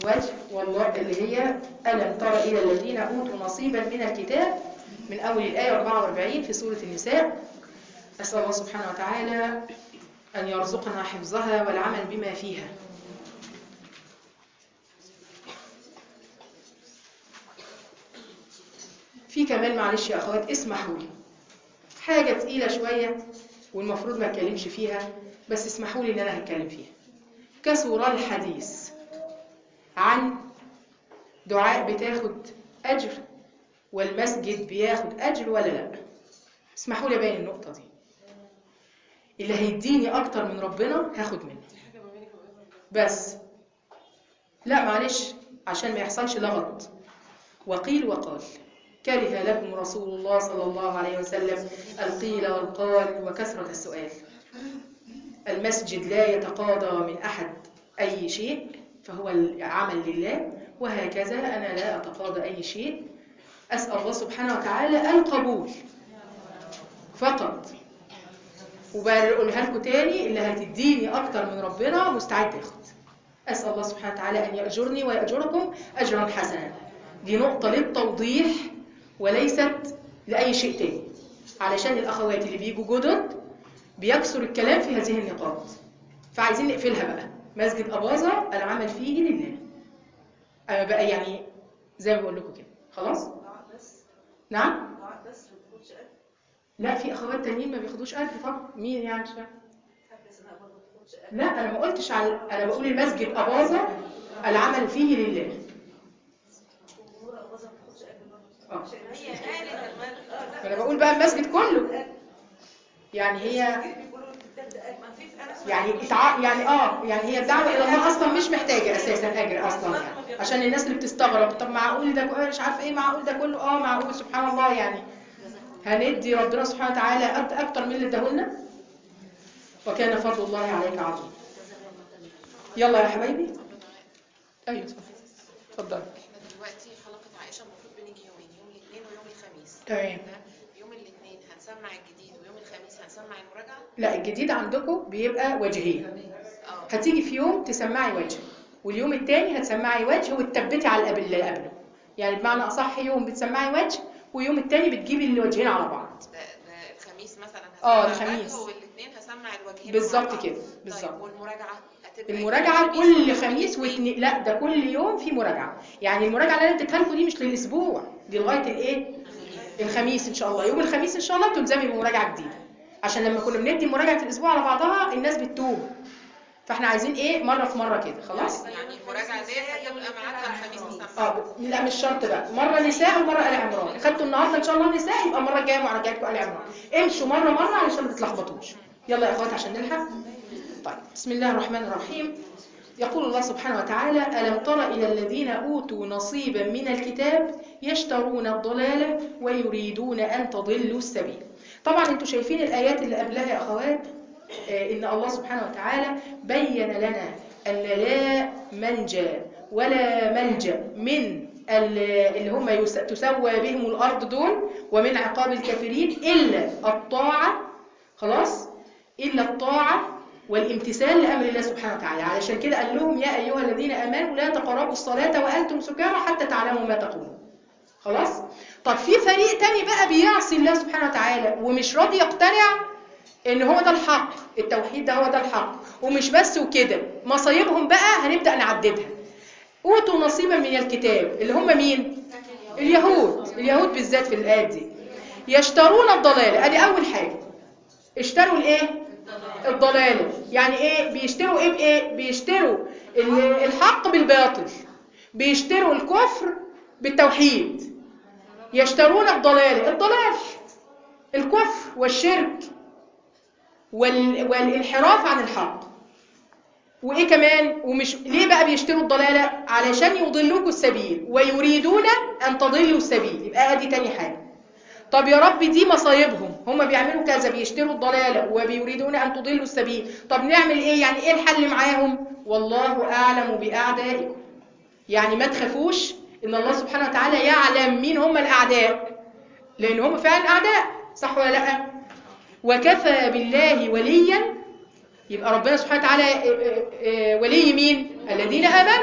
الوجه والله اللي هي ألم تر إلى الذين أوتوا نصيبا من الكتاب من أول الآية 44 في سورة النساء أسأل الله سبحانه وتعالى أن يرزقنا حفظها والعمل بما فيها في كمان معلش يا أخوات اسمحوا لي حاجة تقيلة شوية والمفروض ما اتكلمش فيها بس اسمحوا لي ان انا هتكلم فيها كثر الحديث عن دعاء بتاخد اجر والمسجد بياخد اجر ولا لا اسمحوا لي ابين النقطه دي اللي هيديني اكتر من ربنا هاخد منه بس لا معلش عشان ما يحصلش لغط وقيل وقال كره لهم رسول الله صلى الله عليه وسلم القيل والقال وكثرة السؤال المسجد لا يتقاضى من أحد أي شيء فهو العمل لله وهكذا أنا لا أتقاضى أي شيء أسأل الله سبحانه وتعالى القبول فقط وبقولها لكم تاني اللي هتديني أكتر من ربنا مستعد ياخد أسأل الله سبحانه وتعالى أن يأجرني ويأجركم أجرا حسنا دي نقطة للتوضيح وليست لأي شيء تاني علشان الأخوات اللي بيجوا جدد بيكسر الكلام في هذه النقاط فعايزين نقفلها بقى مسجد أباظة العمل فيه لله أنا بقى يعني زي ما بقول لكم كده خلاص نعم لا في أخوات تانيين ما بياخدوش أجر طبعا مين يعني مش فاهم لا أنا ما قلتش على أنا بقول المسجد أباظة العمل فيه لله آه. انا بقول بقى المسجد كله يعني هي يعني اتع... يعني اه يعني هي الدعوه الى الله اصلا مش محتاجه اساسا اجر اصلا يعني عشان الناس اللي بتستغرب طب معقول ده مش عارفه ايه معقول ده كله اه معقول سبحان الله يعني هندي ربنا سبحانه وتعالى اكتر من اللي اداهولنا وكان فضل الله عليك عظيم يلا يا حبايبي ايوه اتفضل دلوقتي حلقة عائشة المفروض بنيجي يومين يوم الاثنين ويوم الخميس تمام يوم الاثنين هنسمع الجديد ويوم الخميس هنسمع المراجعة لا الجديد عندكم بيبقى وجهين اه هتيجي في يوم تسمعي وجه واليوم التاني هتسمعي وجه وتثبتي على القبل اللي قبله يعني بمعنى اصح يوم بتسمعي وجه ويوم التاني بتجيبي الوجهين على بعض ده, ده الخميس مثلا آه، هسمع الخميس. الوجه والاثنين هسمع الوجهين بالظبط مع بعض. كده، بالظبط. طيب والمراجعة هتبقى المراجعة يوم كل ويوم خميس الاثنين. واثنين لا ده كل يوم في مراجعة يعني المراجعة اللي انا اديتها لكم دي مش للاسبوع دي لغاية الايه الخميس ان شاء الله يوم الخميس ان شاء الله تلزمي بمراجعة جديدة عشان لما كنا بندي مراجعة الاسبوع على بعضها الناس بتتوب فاحنا عايزين ايه مرة في مرة كده خلاص يعني المراجعة ديت هتبقى ميعادها الخميس نسمع اه لا مش شرط بقى مره نساء ومره ال عمران خدتوا النهارده ان شاء الله نساء يبقى المره الجايه مراجعتكم ال عمران امشوا مره مره علشان ما تتلخبطوش يلا يا اخوات عشان نلحق طيب بسم الله الرحمن الرحيم يقول الله سبحانه وتعالى ألم تر إلى الذين أوتوا نصيبا من الكتاب يشترون الضلالة ويريدون أن تضلوا السبيل طبعا انتوا شايفين الآيات اللي قبلها يا أخوات آه، إن الله سبحانه وتعالى بين لنا أن لا منجى ولا ملجأ من ال- اللي هم يس- تسوى بهم الأرض دول ومن عقاب الكافرين إلا الطاعة خلاص إلا الطاعة والامتثال لأمر الله سبحانه وتعالى علشان كده قال لهم يا أيها الذين آمنوا لا تقربوا الصلاة وأنتم سكارى حتى تعلموا ما تقولون خلاص طب في فريق تاني بقى بيعصي الله سبحانه وتعالى ومش راضي يقتنع ان هو ده الحق التوحيد ده هو ده الحق ومش بس وكده مصايبهم بقى هنبدأ نعددها اوتوا نصيبا من الكتاب اللي هم مين اليهود اليهود بالذات في الآيات دي يشترون الضلالة ادي اول حاجة اشتروا الايه الضلالة يعني ايه بيشتروا ايه بايه بيشتروا ال- الحق بالباطل بيشتروا الكفر بالتوحيد يشترون الضلالة الضلال الكفر والشرك وال... والانحراف عن الحق وايه كمان ومش ليه بقى بيشتروا الضلالة علشان يضلوكوا السبيل ويريدون ان تضلوا السبيل يبقى ادي تاني حاجة طب يا رب دي مصايبهم هم بيعملوا كذا بيشتروا الضلالة وبيريدون أن تضلوا السبيل طب نعمل إيه يعني إيه الحل معاهم والله أعلم بأعدائكم يعني ما تخافوش إن الله سبحانه وتعالى يعلم مين هم الأعداء لأن هم فعلا أعداء صح ولا لأ وكفى بالله وليا يبقى ربنا سبحانه وتعالى آه، آه، آه، ولي مين الذين آمنوا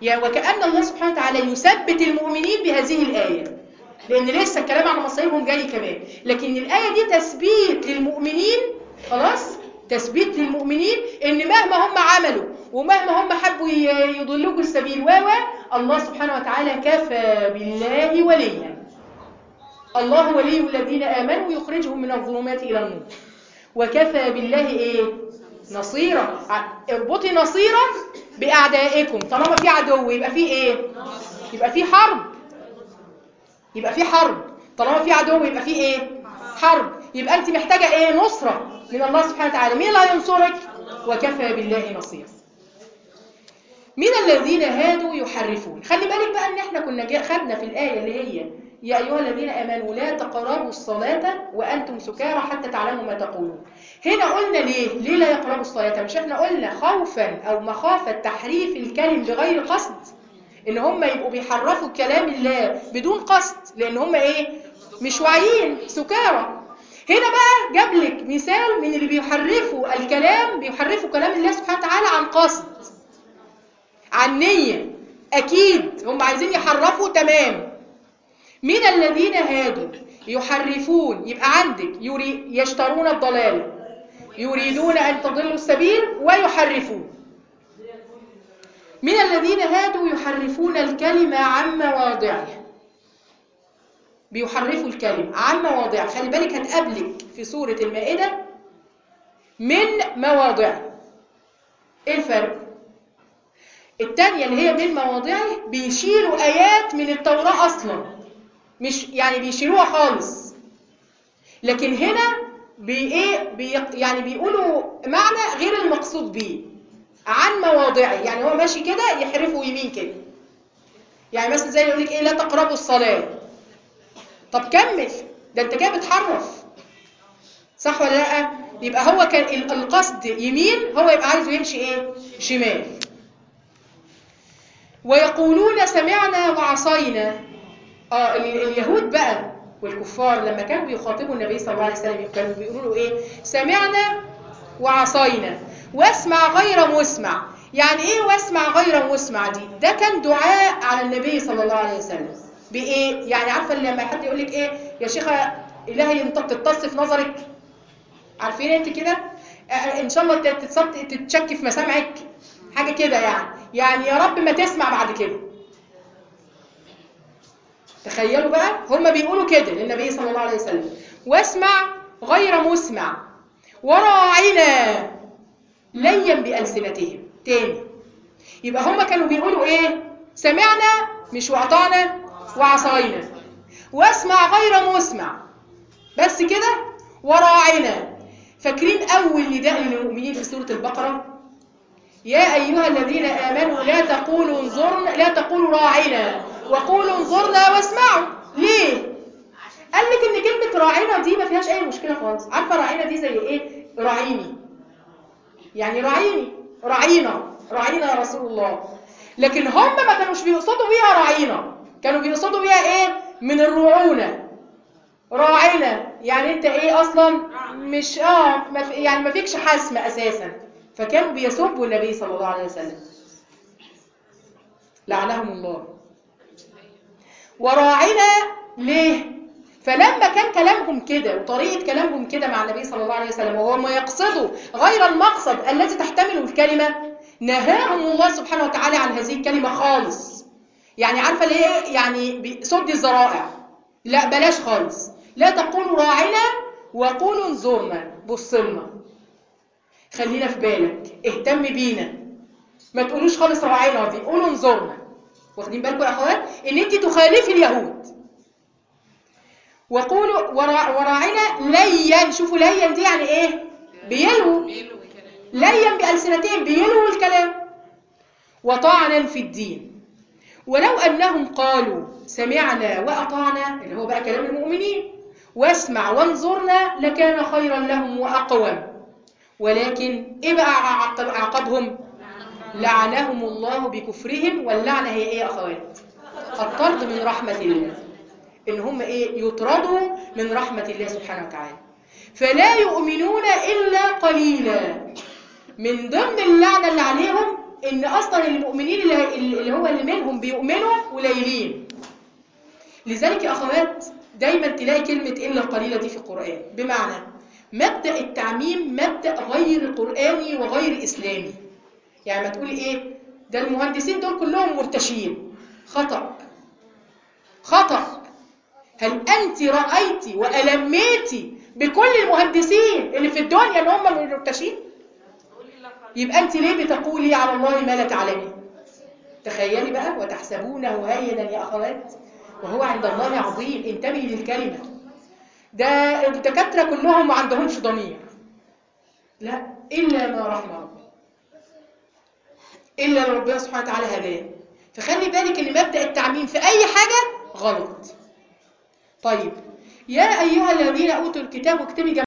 يعني وكأن الله سبحانه وتعالى يثبت المؤمنين بهذه الآية لأن لسه الكلام على مصائبهم جاي كمان لكن الآية دي تثبيت للمؤمنين خلاص تثبيت للمؤمنين ان مهما هم عملوا ومهما هم حبوا ي- يضلوكوا السبيل و و الله سبحانه وتعالى كفى بالله وليا الله ولي الذين آمنوا يخرجهم من الظلمات إلى النور وكفى بالله إيه؟ نصيرا ع- اربطي نصيرا بأعدائكم طالما في عدو يبقى في إيه؟ يبقى في حرب يبقى في حرب طالما في عدو يبقى في إيه؟ حرب يبقى أنت محتاجة إيه؟ نصرة من الله سبحانه وتعالى مين اللي هينصرك؟ وكفى بالله نصيرا من الذين هادوا يحرفون خلي بالك بقى ان احنا كنا جا- خدنا في الآية اللي هي يا أيها الذين آمنوا لا تقربوا الصلاة وأنتم سكارى حتى تعلموا ما تقولون هنا قلنا ليه ليه لا يقربوا الصلاة مش احنا قلنا خوفا أو مخافة تحريف الكلم بغير قصد ان هم يبقوا بيحرفوا كلام الله بدون قصد لان هم ايه مش واعيين سكارى هنا بقى جاب لك مثال من اللي بيحرفوا الكلام بيحرفوا كلام الله سبحانه وتعالى عن قصد عن نية أكيد هم عايزين يحرفوا تمام من الذين هادوا يحرفون يبقى عندك يري يشترون الضلال يريدون أن تضلوا السبيل ويحرفون من الذين هادوا يحرفون الكلمة عن مواضعه بيحرفوا الكلمة عن مواضعه خلي بالك هتقابلك في سورة المائدة من مواضعه ايه الفرق التانية اللي هي من مواضعه بيشيلوا آيات من التوراة أصلا مش يعني بيشيلوها خالص لكن هنا بي ايه بي يعني بيقولوا معنى غير المقصود بيه عن مواضعه يعني هو ماشي كده يحرفوا يمين كده يعني مثلا زي يقول لك ايه لا تقربوا الصلاة طب كمل ده انت كده بتحرف صح ولا لا يبقى هو كان ال- القصد يمين هو يبقى عايزه يمشي ايه شمال ويقولون سمعنا وعصينا اه ال- اليهود بقى والكفار لما كانوا بيخاطبوا النبي صلى الله عليه وسلم كانوا بيقولوا له ايه سمعنا وعصينا واسمع غير مسمع يعني ايه واسمع غير مسمع دي ده كان دعاء على النبي صلى الله عليه وسلم بايه يعني عارفه لما حد يقول لك ايه يا شيخه الهي انت تتص في نظرك عارفين انت كده آه، ان شاء الله تت- تتص- تتشك في مسامعك حاجه كده يعني يعني يا رب ما تسمع بعد كده تخيلوا بقى هم بيقولوا كده للنبي صلى الله عليه وسلم واسمع غير مسمع وراعنا ليا بألسنتهم تاني يبقى هم كانوا بيقولوا ايه سمعنا مش وأطعنا وعصينا واسمع غير مسمع بس كده وراعنا فاكرين أول نداء للمؤمنين في سورة البقرة يا أيها الذين آمنوا لا تقولوا انظرنا لا تقولوا راعنا وقولوا انظرنا واسمعوا ليه؟ قال لك ان كلمة راعنا دي ما فيهاش اي مشكلة خالص عارفة راعنا دي زي ايه؟ راعيني يعني راعيني راعينا راعينا يا رسول الله لكن هم ما كانوش بيقصدوا بيها راعينا كانوا بيقصدوا بيها ايه؟ من الرعونة راعنا يعني انت ايه اصلا مش اه ما في يعني ما فيكش حسم اساسا فكانوا بيسبوا النبي صلى الله عليه وسلم لعنهم الله وراعنا ليه فلما كان كلامهم كده وطريقة كلامهم كده مع النبي صلى الله عليه وسلم وهو ما يقصدوا غير المقصد الذي تحتمله الكلمة نهاهم الله سبحانه وتعالى عن هذه الكلمة خالص يعني عارفة ليه يعني سد الذرائع لا بلاش خالص لا تقولوا راعنا وقولوا انظرنا بصلنا خلينا في بالك اهتم بينا ما تقولوش خالص راعينا دي قولوا انظرنا واخدين بالكم يا اخوات ان انت تخالفي اليهود وقولوا ورا وراعنا ليا شوفوا ليا دي يعني ايه بيلوا ليا بألسنتهم بيلوا الكلام وطعنا في الدين ولو أنهم قالوا سمعنا وأطعنا اللي هو بقى كلام المؤمنين واسمع وانظرنا لكان خيرا لهم وأقوم ولكن إيه بقى عقب عقبهم لعنهم الله بكفرهم واللعنة هي إيه يا أخوات الطرد من رحمة الله إن هم إيه يطردوا من رحمة الله سبحانه وتعالى فلا يؤمنون إلا قليلا من ضمن اللعنة اللي عليهم ان اصلا المؤمنين اللي اللي هو اللي منهم بيؤمنوا قليلين لذلك يا اخوات دايما تلاقي كلمه الا القليله دي في القران بمعنى مبدا التعميم مبدا غير قراني وغير اسلامي يعني ما تقولي ايه ده المهندسين دول كلهم مرتشين خطا خطا هل انت رايتي والميتي بكل المهندسين اللي في الدنيا ان هم مرتشين يبقى انت ليه بتقولي على الله ما لا تعلمين تخيلي بقى وتحسبونه هينا يا اخوات وهو عند الله عظيم انتبهي للكلمه ده الدكاتره كلهم ما عندهمش ضمير لا الا ما رحم ربي الا لو ربنا سبحانه وتعالى هداه فخلي بالك ان مبدا التعميم في اي حاجه غلط طيب يا ايها الذين اوتوا الكتاب اكتبي